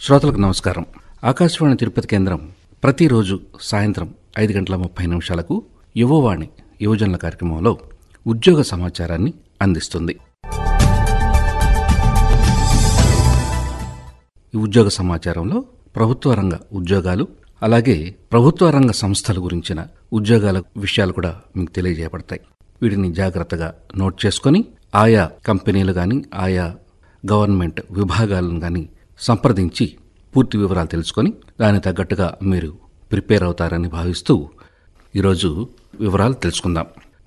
శ్రోతలకు నమస్కారం ఆకాశవాణి తిరుపతి కేంద్రం ప్రతిరోజు సాయంత్రం ఐదు గంటల ముప్పై నిమిషాలకు యువవాణి యువజనుల కార్యక్రమంలో ఉద్యోగ సమాచారాన్ని అందిస్తుంది ఈ ఉద్యోగ సమాచారంలో ప్రభుత్వ రంగ ఉద్యోగాలు అలాగే ప్రభుత్వ రంగ సంస్థల గురించిన ఉద్యోగాల విషయాలు కూడా మీకు తెలియజేయబడతాయి వీటిని జాగ్రత్తగా నోట్ చేసుకొని ఆయా కంపెనీలు కానీ ఆయా గవర్నమెంట్ విభాగాలను కానీ సంప్రదించి పూర్తి వివరాలు తెలుసుకొని దానికి తగ్గట్టుగా మీరు ప్రిపేర్ అవుతారని భావిస్తూ ఈరోజు వివరాలు తెలుసుకుందాం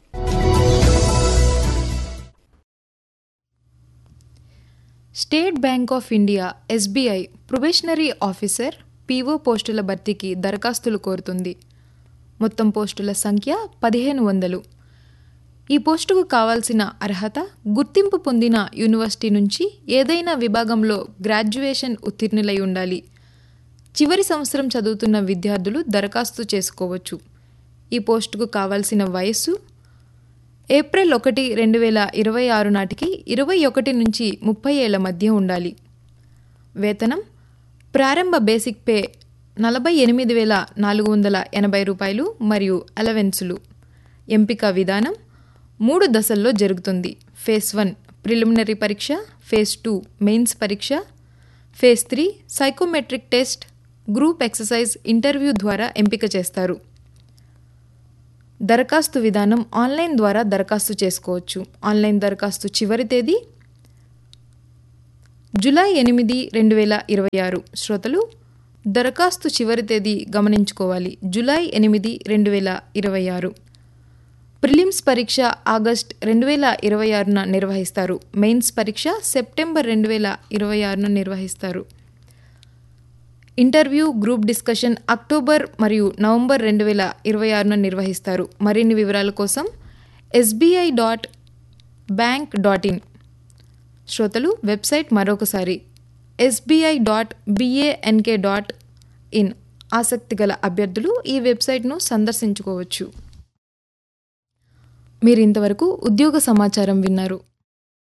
State Bank of India SBI probationary officer PO పోస్టుల భర్తీకి దరఖాస్తులు కోరుతుంది మొత్తం పోస్టుల సంఖ్య పదిహేను వందలు ఈ పోస్టుకు కావాల్సిన అర్హత గుర్తింపు పొందిన యూనివర్సిటీ నుంచి ఏదైనా విభాగంలో గ్రాడ్యుయేషన్ ఉత్తీర్ణులై ఉండాలి చివరి సంవత్సరం చదువుతున్న విద్యార్థులు దరఖాస్తు చేసుకోవచ్చు ఈ పోస్టుకు కావాల్సిన వయస్సు ఏప్రిల్ ఒకటి రెండు వేల ఇరవై ఆరు నాటికి ఇరవై ఒకటి నుంచి ముప్పై ఏళ్ల మధ్య ఉండాలి వేతనం ప్రారంభ బేసిక్ పే నలభై ఎనిమిది వేల నాలుగు వందల ఎనభై రూపాయలు మరియు అలవెన్సులు ఎంపిక విధానం మూడు దశల్లో జరుగుతుంది ఫేజ్ వన్ ప్రిలిమినరీ పరీక్ష ఫేజ్ టూ మెయిన్స్ పరీక్ష phase three psychometric test group exercise interview ద్వారా ఎంపిక చేస్తారు దరఖాస్తు విధానం ఆన్లైన్ ద్వారా దరఖాస్తు చేసుకోవచ్చు ఆన్లైన్ దరఖాస్తు చివరి తేదీ జూలై ఎనిమిది రెండు వేల ఇరవై ఆరు శ్రోతలు దరఖాస్తు చివరి తేదీ గమనించుకోవాలి జూలై ఎనిమిది రెండు వేల ఇరవై ఆరు ప్రిలిమ్స్ పరీక్ష ఆగస్ట్ రెండు వేల ఇరవై ఆరున నిర్వహిస్తారు మెయిన్స్ పరీక్ష సెప్టెంబర్ రెండు వేల ఇరవై ఆరున నిర్వహిస్తారు ఇంటర్వ్యూ గ్రూప్ డిస్కషన్ అక్టోబర్ మరియు నవంబర్ రెండు వేల ఇరవై ఆరున నిర్వహిస్తారు మరిన్ని వివరాల కోసం SBI dot bank dot in శ్రోతలు వెబ్సైట్ మరొకసారి SBI dot B A N K dot in ఆసక్తి గల అభ్యర్థులు ఈ వెబ్సైట్ను సందర్శించుకోవచ్చు మీరు ఇంతవరకు ఉద్యోగ సమాచారం విన్నారు